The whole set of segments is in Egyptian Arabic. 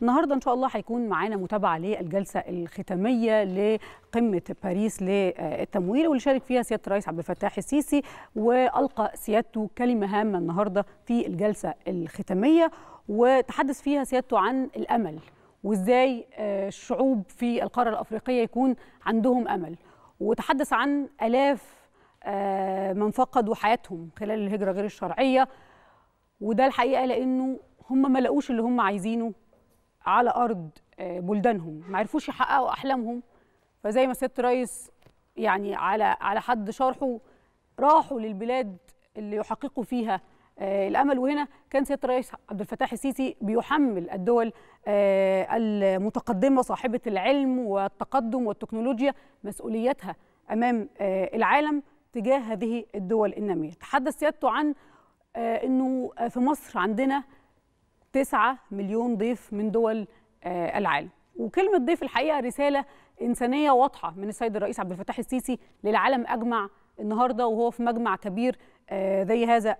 النهارده ان شاء الله هيكون معانا متابعه للجلسه الختاميه لقمه باريس للتمويل واللي شارك فيها سياده الرئيس عبد الفتاح السيسي والقى سيادته كلمه هامه النهارده في الجلسه الختاميه وتحدث فيها سيادته عن الامل وازاي الشعوب في القاره الافريقيه يكون عندهم امل وتحدث عن الاف من فقدوا حياتهم خلال الهجره غير الشرعيه وده الحقيقه لانه هم ما لقوش اللي هم عايزينه على ارض بلدانهم ما عرفوش يحققوا احلامهم فزي ما سياده الرئيس يعني على على حد شرحه راحوا للبلاد اللي يحققوا فيها الامل وهنا كان سياده الرئيس عبد الفتاح السيسي بيحمل الدول المتقدمه صاحبه العلم والتقدم والتكنولوجيا مسؤوليتها امام العالم تجاه هذه الدول الناميه تحدث سيادته عن انه في مصر عندنا 9 مليون ضيف من دول العالم وكلمه ضيف الحقيقه رساله انسانيه واضحه من السيد الرئيس عبد الفتاح السيسي للعالم اجمع النهارده وهو في مجمع كبير زي هذا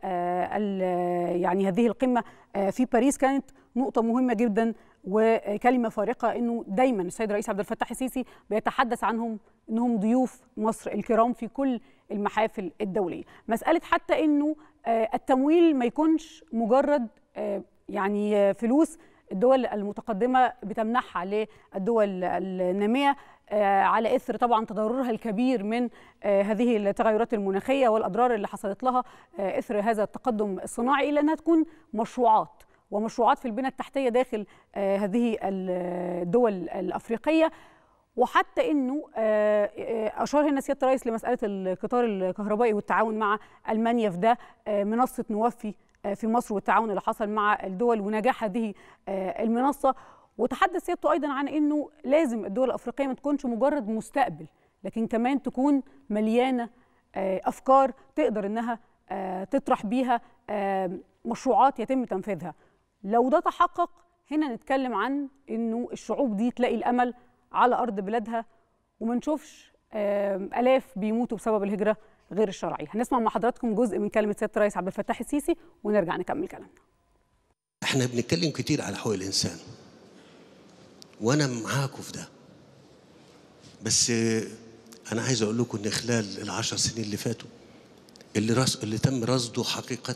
يعني هذه القمه في باريس كانت نقطه مهمه جدا وكلمه فارقه انه دايما السيد الرئيس عبد الفتاح السيسي بيتحدث عنهم انهم ضيوف مصر الكرام في كل المحافل الدوليه مساله حتى انه التمويل ما يكونش مجرد يعني فلوس الدول المتقدمه بتمنحها للدول الناميه على اثر طبعا تضررها الكبير من هذه التغيرات المناخيه والاضرار اللي حصلت لها اثر هذا التقدم الصناعي الا انها تكون مشروعات ومشروعات في البنى التحتيه داخل هذه الدول الافريقيه وحتى انه اشار هنا سياده الرئيس لمساله القطار الكهربائي والتعاون مع المانيا في ده منصه نوفي في مصر والتعاون اللي حصل مع الدول ونجاح هذه المنصه وتحدث سيادته ايضا عن انه لازم الدول الافريقيه ما تكونش مجرد مستقبل لكن كمان تكون مليانه افكار تقدر انها تطرح بيها مشروعات يتم تنفيذها لو ده تحقق هنا نتكلم عن انه الشعوب دي تلاقي الامل على ارض بلادها وما نشوفش الاف بيموتوا بسبب الهجره غير الشرعيه هنسمع مع حضراتكم جزء من كلمه سياده الرئيس عبد الفتاح السيسي ونرجع نكمل كلامنا احنا بنتكلم كتير على حقوق الانسان وانا معاكم في ده بس انا عايز اقول لكم ان خلال العشر سنين اللي فاتوا اللي رص... اللي تم رصده حقيقه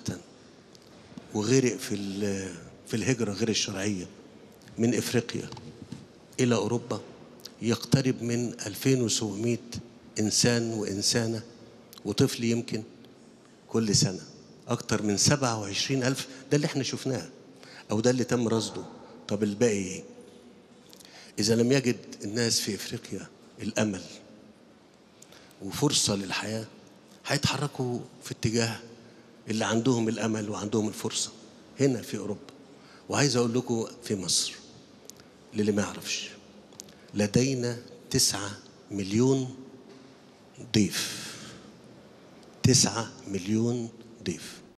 وغرق في في الهجره غير الشرعيه من افريقيا الى اوروبا يقترب من 2700 انسان وانسانه وطفل يمكن كل سنه اكتر من 27 الف ده اللي احنا شفناه او ده اللي تم رصده طب الباقي ايه اذا لم يجد الناس في افريقيا الامل وفرصه للحياه هيتحركوا في اتجاه اللي عندهم الامل وعندهم الفرصه هنا في اوروبا وعايز اقول لكم في مصر للي ما يعرفش لدينا تسعة مليون ضيف تسعة مليون ضيف